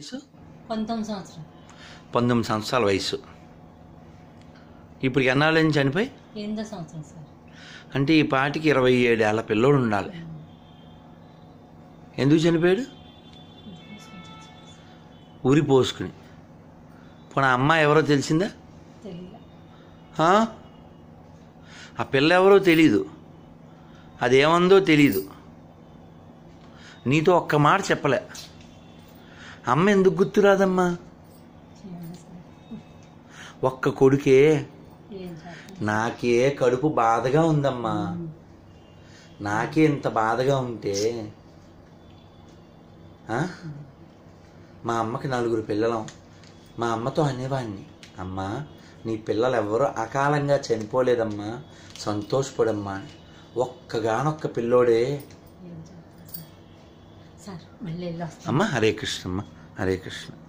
వయసు పంతొమ్మిది సంవత్సరం పంతొమ్మిది సంవత్సరాల వయసు ఇప్పుడు ఎన్నాళ్ళ నుంచి చనిపోయి ఎనిమిదో సంవత్సరం సార్ అంటే ఈ పాటికి ఇరవై ఏడేళ్ల పిల్లోడు ఉండాలి ఎందుకు చనిపోయాడు ఊరి పోసుకుని పోనీ ఆ అమ్మాయి ఎవరో తెలిసిందా తెలియదు ఆ? ఆ పిల్ల ఎవరో తెలీదు అదేమందో తెలీదు నీతో ఒక్క మాట చెప్పలే అమ్మ ఎందుకు గుర్తురాదమ్మా చేయండి సార్ ఒక్క కొడుకే ఏం చేస్తాం నాకే కడుపు బాధగా ఉందమ్మా నాకే ఇంత బాధగా ఉంటే ఆ? మా అమ్మకి నలుగురు పిల్లలం మా అమ్మతో అనేవాడిని అమ్మా నీ పిల్లలు ఎవరో అకాలంగా చనిపోలేదమ్మా సంతోషపడమ్మా అని ఒక్కగానొక్క పిల్లోడే ఏం చేస్తాం సార్ సార్ మళ్ళీ వెళ్ళి వస్తాం అమ్మ హరే కృష్ణ అమ్మ హరే కృష్ణ